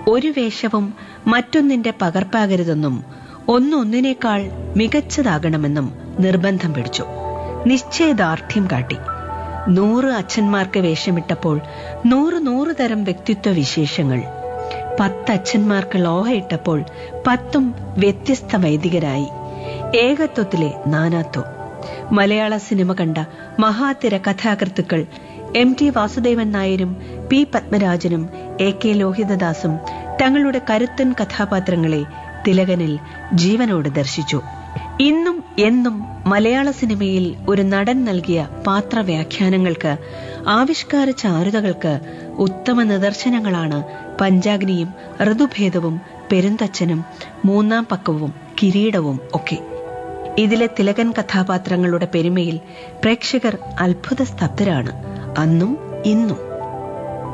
ഒരു വേഷവും മറ്റൊന്നിന്റെ പകർപ്പാകരുതെന്നും ഒന്നൊന്നിനേക്കാൾ മികച്ചതാകണമെന്നും നിർബന്ധം പിടിച്ചു നിശ്ചയദാർഢ്യം കാട്ടി നൂറ് അച്ഛന്മാർക്ക് വേഷമിട്ടപ്പോൾ നൂറ് നൂറ് തരം വ്യക്തിത്വ വിശേഷങ്ങൾ പത്ത് അച്ഛന്മാർക്ക് ലോഹയിട്ടപ്പോൾ പത്തും വ്യത്യസ്ത വൈദികരായി ഏകത്വത്തിലെ നാനാത്വം മലയാള സിനിമ കണ്ട മഹാതിര കഥാകൃത്തുക്കൾ എം ടി വാസുദേവൻ നായരും പി പത്മരാജനും എ കെ ലോഹിതദാസും തങ്ങളുടെ കരുത്തൻ കഥാപാത്രങ്ങളെ തിലകനിൽ ജീവനോട് ദർശിച്ചു ഇന്നും എന്നും മലയാള സിനിമയിൽ ഒരു നടൻ നൽകിയ പാത്രവ്യാഖ്യാനങ്ങൾക്ക് ആവിഷ്കാര ചാരുതകൾക്ക് ഉത്തമ നിദർശനങ്ങളാണ് പഞ്ചാഗ്നിയും ഋതുഭേദവും പെരുന്തച്ഛനും മൂന്നാം പക്കവും കിരീടവും ഒക്കെ ഇതിലെ തിലകൻ കഥാപാത്രങ്ങളുടെ പെരുമയിൽ പ്രേക്ഷകർ അത്ഭുത സ്തബ്ധരാണ് അന്നും ഇന്നും